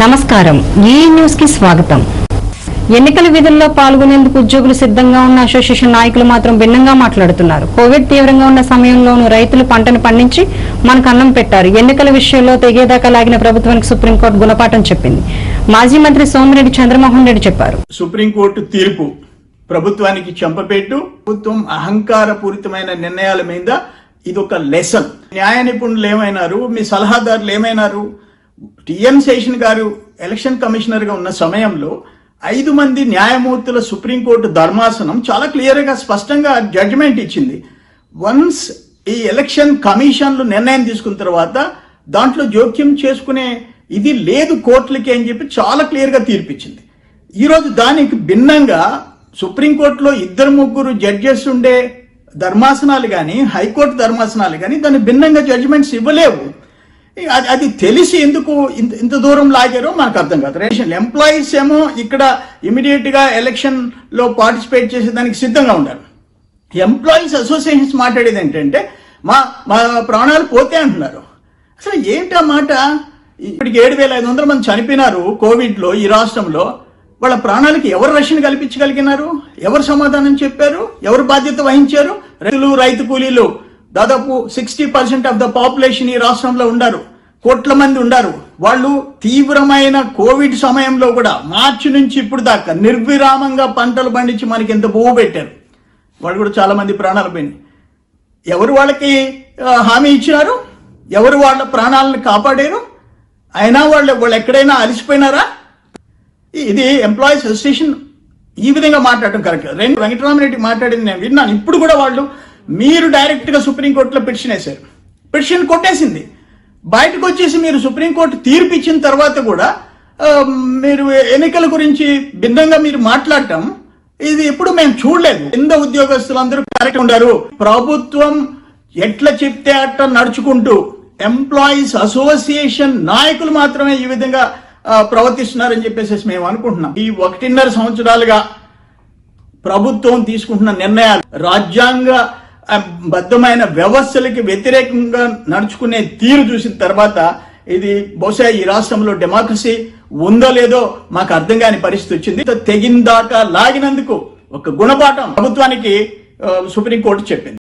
నమస్కారం ఈ న్యూస్ కి స్వాగతం ఎన్నికల విధుల్లో పాల్గొనేందుకు ఉద్యోగులు సిద్ధంగా ఉన్న అసోసియేషన్ నాయకులు మాత్రం భిన్నంగా మాట్లాడుతున్నారు కోవిడ్ తీవ్రంగా ఉన్న సమయంలోనూ రైతులు పంటను పండించి మనకు అన్నం పెట్టారు ఎన్నికల విషయంలో తెగేదాకా లాగిన ప్రభుత్వానికి సుప్రీంకోర్టు గుణపాఠం చెప్పింది మాజీ మంత్రి సోమిరెడ్డి చంద్రమోహన్ రెడ్డి చెప్పారు సుప్రీంకోర్టు తీర్పు ప్రభుత్వానికి చెంపపెట్టు ప్రభుత్వం అహంకారపూరితమైన నిర్ణయాల మీద ఇది ఒక లెసన్ న్యాయ నిపుణులు ఏమైనారు మీ సలహాదారులు ఏమైనారు టిఎన్ శేషన్ గారు ఎలక్షన్ కమిషనర్ గా ఉన్న సమయంలో ఐదు మంది న్యాయమూర్తుల సుప్రీంకోర్టు ధర్మాసనం చాలా క్లియర్ గా స్పష్టంగా జడ్జిమెంట్ ఇచ్చింది వన్స్ ఈ ఎలక్షన్ కమిషన్లు నిర్ణయం తీసుకున్న తర్వాత దాంట్లో జోక్యం చేసుకునే ఇది లేదు కోర్టులకి అని చెప్పి చాలా క్లియర్ గా తీర్పిచ్చింది ఈరోజు దానికి భిన్నంగా సుప్రీంకోర్టులో ఇద్దరు ముగ్గురు జడ్జెస్ ఉండే ధర్మాసనాలు కానీ హైకోర్టు ధర్మాసనాలు కానీ దాన్ని భిన్నంగా జడ్జిమెంట్స్ ఇవ్వలేవు ఇక అది అది తెలిసి ఎందుకు ఇంత ఇంత దూరం లాగారో మనకు అర్థం కాదు రేషన్ ఎంప్లాయీస్ ఏమో ఇక్కడ ఇమీడియట్ గా ఎలక్షన్ లో పార్టిసిపేట్ చేసేదానికి సిద్ధంగా ఉన్నారు ఎంప్లాయీస్ అసోసియేషన్స్ మాట్లాడేది ఏంటంటే మా మా ప్రాణాలు పోతే అంటున్నారు అసలు ఏంటి ఆ మాట ఇప్పటికి ఏడు వేల ఐదు వందల మంది చనిపోయినారు కోవిడ్ లో ఈ రాష్ట్రంలో వాళ్ళ ప్రాణాలకి ఎవరు రక్షణ కల్పించగలిగినారు ఎవరు సమాధానం చెప్పారు ఎవరు బాధ్యత వహించారు రైతులు రైతు కూలీలు దాదాపు sixty percent of the population ఈ రాష్ట్రంలో ఉండారు కోట్ల మంది ఉండారు వాళ్ళు తీవ్రమైన కోవిడ్ సమయంలో కూడా మార్చి నుంచి ఇప్పుడు దాకా నిర్విరామంగా పంటలు పండించి మనకి ఎంత బోవు పెట్టారు వాళ్ళు కూడా చాలా మంది ప్రాణాలు పోయినాయి ఎవరు వాళ్ళకి ఆ, హామీ ఇచ్చినారు ఎవరు వాళ్ళ ప్రాణాలను కాపాడారు అయినా వాళ్ళు వాళ్ళు ఎక్కడైనా అలసిపోయినారా ఇది ఎంప్లాయీస్ అసోసియేషన్ ఈ విధంగా మాట్లాడటం కరెక్ట్ రెండు వెంకటరామరెడ్డి మాట్లాడింది నేను విన్నాను ఇప్పుడు కూడా వాళ్ళు మీరు డైరెక్ట్ గా సుప్రీంకోర్టులో పిటిషన్ వేశారు పిటిషన్ కొట్టేసింది బయటకు వచ్చేసి మీరు సుప్రీంకోర్టు తీర్పు ఇచ్చిన తర్వాత కూడా ఆ, మీరు ఎన్నికల గురించి భిన్నంగా మీరు మాట్లాడటం ఇది ఎప్పుడు మేము చూడలేదు కింద ఉద్యోగస్తులందరూ కరెక్ట్ ఉండారు ప్రభుత్వం ఎట్లా చెప్తే అట్ట నడుచుకుంటూ ఎంప్లాయీస్ అసోసియేషన్ నాయకులు మాత్రమే ఈ విధంగా ఆ, ప్రవర్తిస్తున్నారని చెప్పేసి మేము అనుకుంటున్నాం ఈ ఒకటిన్నర సంవత్సరాలుగా ప్రభుత్వం తీసుకుంటున్న నిర్ణయాలు రాజ్యాంగ ఆ, బద్ధమైన వ్యవస్థలకి వ్యతిరేకంగా నడుచుకునే తీరు చూసిన తర్వాత ఇది బహుశా ఈ రాష్ట్రంలో డెమోక్రసీ ఉందో లేదో మాకు అర్థం కాని పరిస్థితి వచ్చింది తెగిందాక లాగినందుకు ఒక గుణపాఠం ప్రభుత్వానికి ఆ, సుప్రీంకోర్టు చెప్పింది